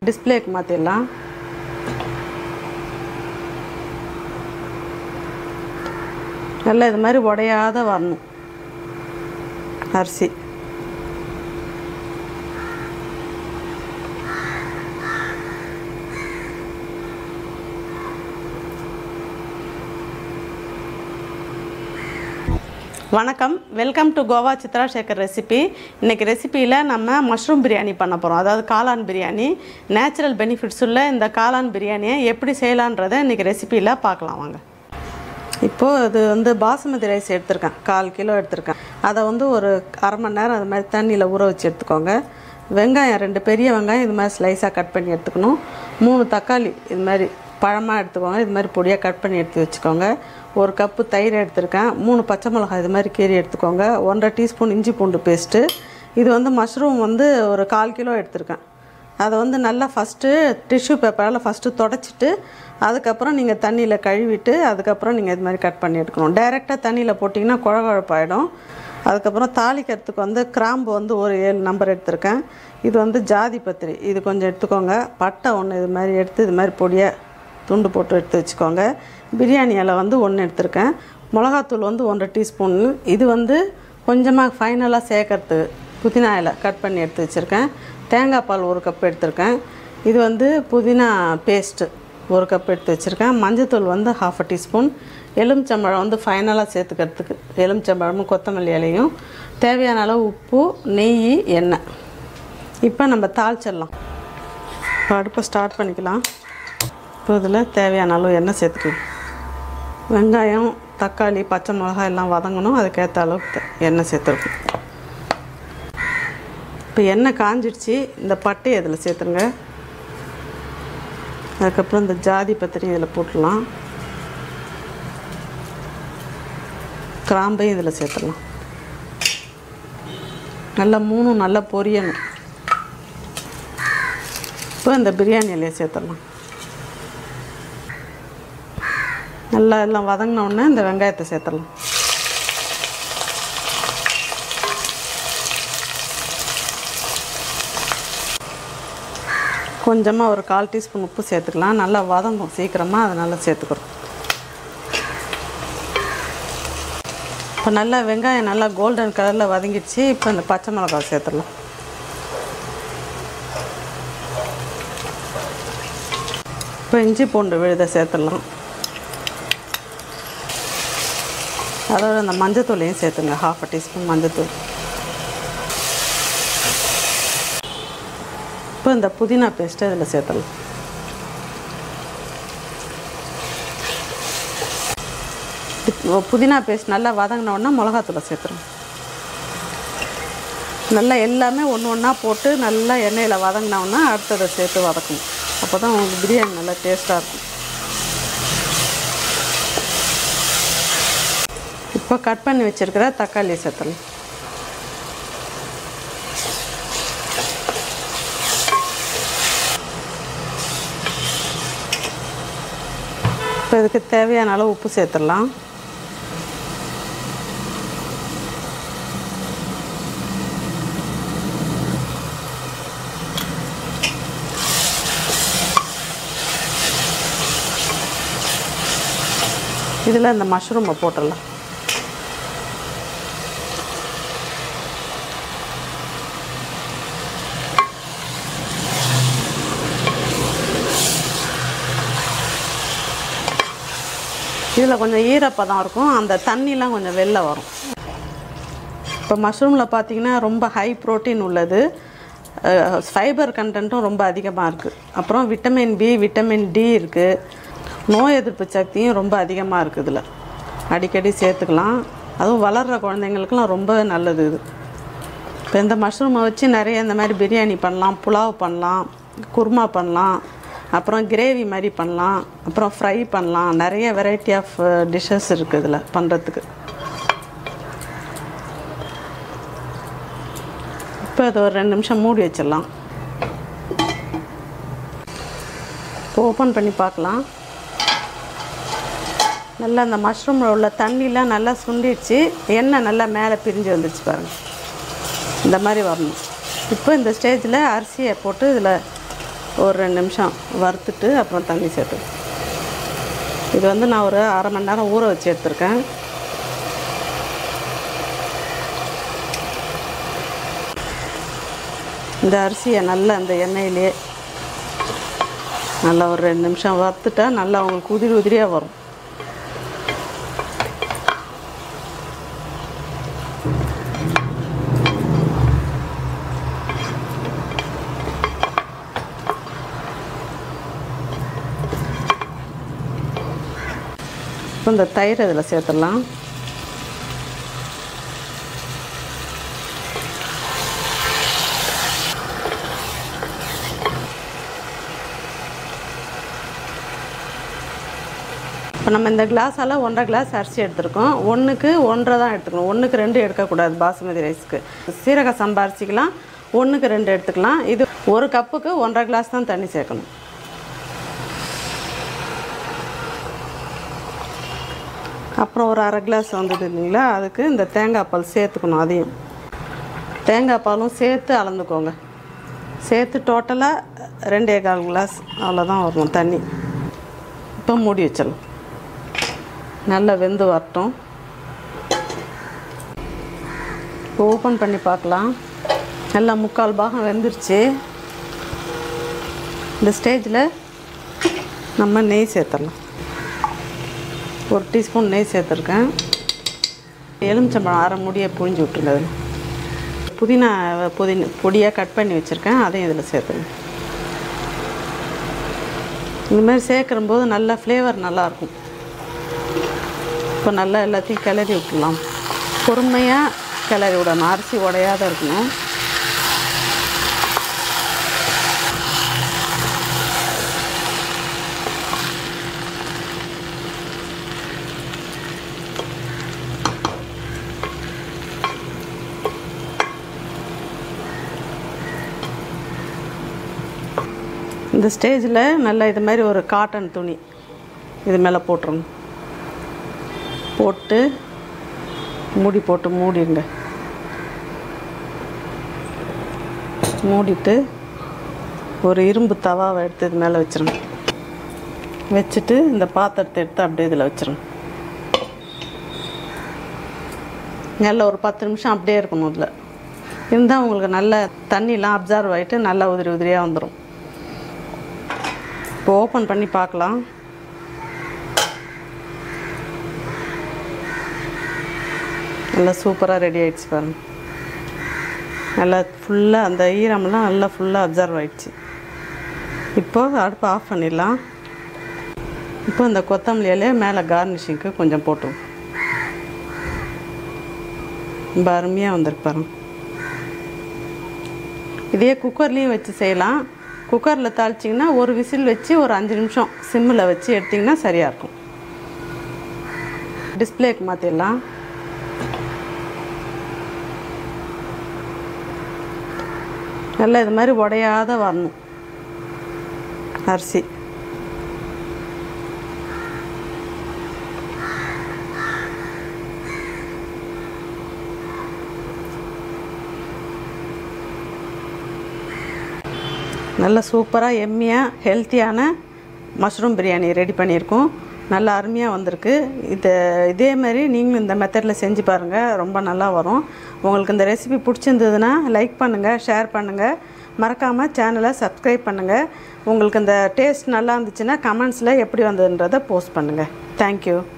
டிஸ்பிளேக்கு மாற்றிடலாம் நல்லா இது மாதிரி உடையாத வரணும் அரிசி வணக்கம் welcome to Goa Chitra Sekar recipe இன்றைக்கி ரெசிப்பியில் நம்ம மஷ்ரூம் பிரியாணி பண்ண போகிறோம் அதாவது காளான் பிரியாணி நேச்சுரல் பெனிஃபிட்ஸ் உள்ள இந்த காளான் பிரியாணியை எப்படி செய்யலான்றதை இன்றைக்கி ரெசிப்பியில் பார்க்கலாம் வாங்க இப்போது இது வந்து பாசுமதி ரைஸ் எடுத்திருக்கேன் கால் கிலோ எடுத்திருக்கேன் அதை வந்து ஒரு அரை மணி நேரம் அது மாதிரி தண்ணியில் ஊற வச்சு எடுத்துக்கோங்க வெங்காயம் ரெண்டு பெரிய வெங்காயம் இது மாதிரி ஸ்லைஸாக கட் பண்ணி எடுத்துக்கணும் மூணு தக்காளி இது மாதிரி பழமாக எடுத்துக்கோங்க இது மாதிரி பொடியாக கட் பண்ணி எடுத்து வச்சுக்கோங்க ஒரு கப்பு தயிர் எடுத்திருக்கேன் மூணு பச்சை மிளகாய் இது மாதிரி கீரி எடுத்துக்கோங்க ஒன்றரை டீஸ்பூன் இஞ்சி பூண்டு பேஸ்ட்டு இது வந்து மஷ்ரூம் வந்து ஒரு கால் கிலோ எடுத்திருக்கேன் அதை வந்து நல்லா ஃபஸ்ட்டு டிஷ்யூ பேப்பரால் ஃபஸ்ட்டு தொடச்சிட்டு அதுக்கப்புறம் நீங்கள் தண்ணியில் கழுவிட்டு அதுக்கப்புறம் நீங்கள் இது மாதிரி கட் பண்ணி எடுக்கணும் டைரெக்டாக தண்ணியில் போட்டிங்கன்னா குழ குழப்பாயிடும் அதுக்கப்புறம் தாளிக்கிறதுக்கு வந்து கிராம்பு வந்து ஒரு ஏழு நம்பர் எடுத்திருக்கேன் இது வந்து ஜாதி பத்திரி இது கொஞ்சம் எடுத்துக்கோங்க பட்டை ஒன்று இது மாதிரி எடுத்து இது மாதிரி பொடியாக துண்டு போட்டு எடுத்து வச்சுக்கோங்க பிரியாணி இலை வந்து ஒன்று எடுத்திருக்கேன் மிளகாத்தூள் வந்து ஒன்றரை டீஸ்பூன் இது வந்து கொஞ்சமாக ஃபைனலாக சேர்க்கறதுக்கு புதினா இலை கட் பண்ணி எடுத்து வச்சுருக்கேன் தேங்காய் பால் ஒரு கப் எடுத்திருக்கேன் இது வந்து புதினா பேஸ்ட்டு ஒரு கப் எடுத்து வச்சுருக்கேன் மஞ்சத்தூள் வந்து ஹாஃப் அ டீஸ்பூன் எலுமிச்சம்பழம் வந்து ஃபைனலாக சேர்த்துக்கிறதுக்கு எலுமிச்சம்பழமும் கொத்தமல்லி இலையும் தேவையான அளவு உப்பு நெய் எண்ணெய் இப்போ நம்ம தாளிச்சிடலாம் இப்போ அடுப்பை ஸ்டார்ட் பண்ணிக்கலாம் இப்போ இதில் தேவையான அளவு எண்ணெய் சேர்த்துக்கலாம் வெங்காயம் தக்காளி பச்சை மிளகாய் எல்லாம் வதங்கணும் அதுக்கேற்ற அளவுக்கு தே- எண்ணெய் சேர்த்துருக்கோம் இப்போ எண்ணெய் காஞ்சிடுச்சு இந்த பட்டையை இதில் சேர்த்துருங்க அதுக்கப்புறம் இந்த ஜாதி பத்திரி இதில் போட்டுடலாம் கிராம்பையும் இதில் சேர்த்துடலாம் நல்லா மூணும் நல்லா பொரியணும் இப்போ இந்த பிரியாணி இலையை சேர்த்துடலாம் நல்லா எல்லாம் வதங்கின உடனே இந்த வெங்காயத்தை சேர்த்துடலாம் கொஞ்சமாக ஒரு கால் டீஸ்பூன் உப்பு சேர்த்துக்கலாம் நல்லா வதங்கும் சீக்கிரமாக அதை நல்லா சேர்த்துக்கிறோம் இப்போ நல்லா வெங்காயம் நல்லா கோல்டன் கலரில் வதங்கிடுச்சு இப்போ இந்த பச்சை மிளகாய் சேர்த்துடலாம் இப்போ இஞ்சி பூண்டு விழுதை சேர்த்துடலாம் அதோட அந்த மஞ்சத்தூளையும் சேர்த்துங்க ஹாஃப் அ டீஸ்பூன் மஞ்சத்தூள் இப்போ இந்த புதினா பேஸ்ட்டை இதில் சேர்த்துடலாம் இப்போ புதினா பேஸ்ட் நல்லா வதங்கின உடனே மிளகாத்தூளை சேர்த்துருங்க நல்லா எல்லாமே ஒன்று ஒன்றா போட்டு நல்லா எண்ணெயில் வதங்கினோன்னா அடுத்ததை சேர்த்து வதக்கணும் அப்போ தான் உங்களுக்கு பிரியாணி நல்லா டேஸ்ட்டாக இருக்கும் இப்போ கட் பண்ணி வச்சுருக்கிற தக்காளி சேர்த்தலாம் இப்போ இதுக்கு தேவையான அளவு உப்பு சேர்த்துடலாம் இதில் இந்த மஷ்ரூமை போட்டுடலாம் இதில் கொஞ்சம் ஈரப்பதம் இருக்கும் அந்த தண்ணிலாம் கொஞ்சம் வெளில வரும் இப்போ மஷ்ரூமில் பார்த்தீங்கன்னா ரொம்ப ஹை புரோட்டீன் உள்ளது ஃபைபர் கண்டென்ட்டும் ரொம்ப அதிகமாக இருக்குது அப்புறம் விட்டமின் பி விட்டமின் டி இருக்குது நோய் எதிர்ப்பு சக்தியும் ரொம்ப அதிகமாக இருக்குது இதில் அடிக்கடி சேர்த்துக்கலாம் அதுவும் வளர்கிற குழந்தைங்களுக்குலாம் ரொம்ப நல்லது இது இப்போ இந்த மஷ்ரூமை வச்சு நிறைய இந்த மாதிரி பிரியாணி பண்ணலாம் புலாவ் பண்ணலாம் குருமா பண்ணலாம் அப்புறம் கிரேவி மாதிரி பண்ணலாம் அப்புறம் ஃப்ரை பண்ணலாம் நிறைய வெரைட்டி ஆஃப் டிஷ்ஷஸ் இருக்குது இதில் பண்ணுறதுக்கு இப்போ அது ஒரு ரெண்டு நிமிஷம் மூடி வச்சிடலாம் இப்போ ஓப்பன் பண்ணி பார்க்கலாம் நல்லா அந்த மஷ்ரூமில் உள்ள தண்ணிலாம் நல்லா சுண்டிடுச்சு எண்ணெய் நல்லா மேலே பிரிஞ்சு வந்துடுச்சு பாருங்கள் இந்த மாதிரி வரணும் இப்போ இந்த ஸ்டேஜில் அரிசியை போட்டு இதில் ஒரு ரெண்டு நிமிஷம் வறுத்துட்டு அப்புறம் தண்ணி சேர்த்து இது வந்து நான் ஒரு அரை மணி நேரம் ஊற வச்சு எடுத்திருக்கேன் இந்த அரிசியை நல்லா அந்த எண்ணெயிலே நல்லா ஒரு ரெண்டு நிமிஷம் வறுத்துட்டா நல்லா உங்களுக்கு உதிரி உதிரியாக வரும் இப்போ இந்த தயிர் இதில் சேர்த்துடலாம் இப்போ நம்ம இந்த கிளாஸால் ஒன்றரை கிளாஸ் அரிசி எடுத்திருக்கோம் ஒன்றுக்கு ஒன்றரை தான் எடுத்துக்கணும் ஒன்றுக்கு ரெண்டு எடுக்கக்கூடாது பாசுமதி ரைஸ்க்கு சீரக சம்பா அரிசிக்கெலாம் ஒன்றுக்கு ரெண்டு எடுத்துக்கலாம் இது ஒரு கப்புக்கு ஒன்றரை கிளாஸ் தான் தண்ணி சேர்க்கணும் அப்புறம் ஒரு அரை கிளாஸ் வந்தது இல்லைங்களா அதுக்கு இந்த தேங்காய் பால் சேர்த்துக்கணும் அதையும் தேங்காய் பாலும் சேர்த்து அளந்துக்கோங்க சேர்த்து டோட்டலாக ரெண்டே கால் கிளாஸ் அவ்வளோதான் வரும் தண்ணி இப்போ மூடி வச்சிடலாம் நல்லா வெந்து வரட்டும் இப்போ ஓப்பன் பண்ணி பார்க்கலாம் நல்லா முக்கால் பாகம் வெந்துருச்சு இந்த ஸ்டேஜில் நம்ம நெய் சேர்த்துடலாம் ஒரு டீஸ்பூன் நெய் சேர்த்துருக்கேன் எலுமிச்சம்பழம் அரை முடியை புழிஞ்சு விட்டுருங்க அதில் புதினா புதினா பொடியாக கட் பண்ணி வச்சுருக்கேன் அதையும் இதில் சேர்த்துங்க இந்த மாதிரி சேர்க்குறம்போது நல்லா ஃப்ளேவர் நல்லாயிருக்கும் இப்போ நல்லா எல்லாத்தையும் கிளறி விட்டுடலாம் பொறுமையாக கிளறி விடணும் அரிசி உடையாத இருக்கணும் இந்த ஸ்டேஜில் நல்லா இது மாதிரி ஒரு காட்டன் துணி இது மேலே போட்டுருங்க போட்டு மூடி போட்டு மூடிடுங்க மூடிட்டு ஒரு இரும்பு தவாவை எடுத்து இது மேலே வச்சிருங்க வச்சுட்டு இந்த பாத்திரத்தை எடுத்து அப்படியே இதில் வச்சிருங்க நல்லா ஒரு பத்து நிமிஷம் அப்படியே இருக்கணும் இதில் இருந்தால் உங்களுக்கு நல்ல தண்ணிலாம் அப்சர்வ் ஆகிட்டு நல்லா உதிரி உதிரியாக வந்துடும் இப்போ ஓப்பன் பண்ணி பார்க்கலாம் நல்லா சூப்பராக ரெடி ஆயிடுச்சு பாருங்க நல்லா ஃபுல்லாக அந்த ஈரம்லாம் நல்லா ஃபுல்லாக அப்சர்வ் ஆயிடுச்சு இப்போ அடுப்பு ஆஃப் பண்ணிடலாம் இப்போ இந்த கொத்தமல்லி இலையை மேலே கார்னிஷிங்க்கு கொஞ்சம் போட்டுருவோம் ரொம்ப அருமையாக வந்திருக்கு பாருங்க இதே குக்கர்லேயும் வச்சு செய்யலாம் குக்கரில் தாளிச்சிங்கன்னா ஒரு விசில் வச்சு ஒரு அஞ்சு நிமிஷம் சிம்மில் வச்சு எடுத்திங்கன்னா சரியாக இருக்கும் டிஸ்பிளேக்கு மாற்றிடலாம் நல்லா இது மாதிரி உடையாத வரணும் அரிசி நல்ல சூப்பராக எம்மியாக ஹெல்த்தியான மஷ்ரூம் பிரியாணி ரெடி பண்ணியிருக்கோம் நல்லா அருமையாக வந்திருக்கு இது இதே மாதிரி நீங்களும் இந்த மெத்தடில் செஞ்சு பாருங்கள் ரொம்ப நல்லா வரும் உங்களுக்கு இந்த ரெசிபி பிடிச்சிருந்ததுன்னா லைக் பண்ணுங்கள் ஷேர் பண்ணுங்கள் மறக்காமல் சேனலை சப்ஸ்கிரைப் பண்ணுங்கள் உங்களுக்கு இந்த டேஸ்ட் நல்லா இருந்துச்சுன்னா கமெண்ட்ஸில் எப்படி வந்ததுன்றதை போஸ்ட் பண்ணுங்கள் தேங்க்யூ